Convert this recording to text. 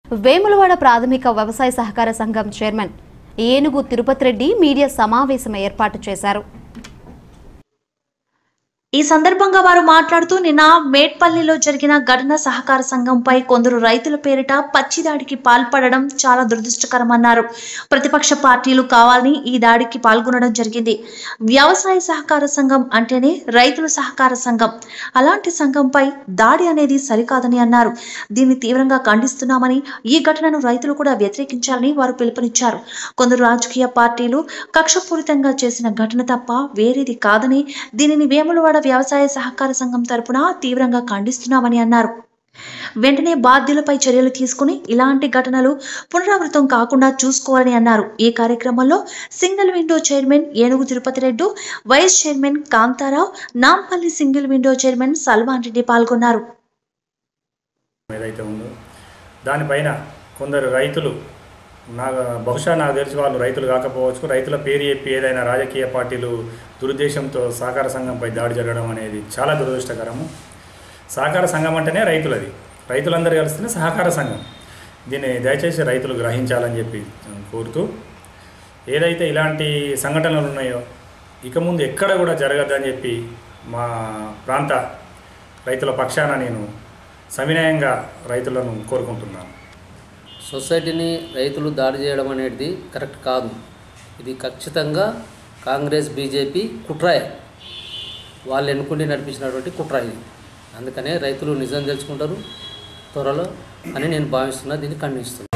వేములవాడ ప్రాథమిక వ్యవసాయ సహకార సంఘం చైర్మన్ ఏనుగు తిరుపతి రెడ్డి మీడియా సమావేశం ఏర్పాటు చేశారు ఈ సందర్భంగా వారు మాట్లాడుతూ నిన్న మేట్పల్లిలో జరిగిన ఘటన సహకార సంఘంపై కొందరు రైతుల పేరిట పచ్చిదాడికి పాల్పడడం చాలా దురదృష్టకరమన్నారు ప్రతిపక్ష పార్టీలు కావాలని ఈ దాడికి పాల్గొనడం జరిగింది వ్యవసాయ సహకార సంఘం అంటేనే రైతుల సహకార సంఘం అలాంటి సంఘంపై దాడి అనేది సరికాదని అన్నారు దీన్ని తీవ్రంగా ఖండిస్తున్నామని ఈ ఘటనను రైతులు కూడా వ్యతిరేకించాలని వారు పిలుపునిచ్చారు కొందరు రాజకీయ పార్టీలు కక్షపూరితంగా చేసిన ఘటన తప్ప వేరేది కాదని దీనిని వేములవాడ వ్యవసాయ సహకార సంఘం తరపున తీవ్రంగా ఖండిస్తున్నామని అన్నారు వెంటనే బాధ్యులపై చర్యలు తీసుకుని ఇలాంటి ఘటనలు పునరావృతం కాకుండా చూసుకోవాలని అన్నారు ఈ కార్యక్రమంలో single window chairman Enugu Tirupati Reddy vice chairman Kantharao Nampally single window chairman Salman Reddy పాల్గొన్నారు ఏదైతే ఉందో దానిపైన కొందరు రైతులు నా బహుశా నాకు తెలిసి వాళ్ళు రైతులు కాకపోవచ్చు రైతుల పేరు చెప్పి ఏదైనా రాజకీయ పార్టీలు దురుద్దేశంతో సహకార సంఘంపై దాడి జరగడం అనేది చాలా దురదృష్టకరము సహకార సంఘం అంటేనే రైతులది రైతులందరూ కలిస్తేనే సహకార సంఘం దీన్ని దయచేసి రైతులు గ్రహించాలని చెప్పి కోరుతూ ఏదైతే ఇలాంటి సంఘటనలు ఉన్నాయో ఇక ముందు ఎక్కడ కూడా జరగద్దని చెప్పి మా ప్రాంత రైతుల పక్షాన నేను సవినయంగా రైతులను కోరుకుంటున్నాను సొసైటీని రైతులు దాడి చేయడం అనేది కరెక్ట్ కాదు ఇది ఖచ్చితంగా కాంగ్రెస్ బీజేపీ కుట్రాయ వాళ్ళు ఎన్నుకుండి నడిపించినటువంటి కుట్ర ఇది అందుకనే రైతులు నిజం తెలుసుకుంటారు త్వరలో అని నేను భావిస్తున్నా దీన్ని ఖండిస్తున్నాను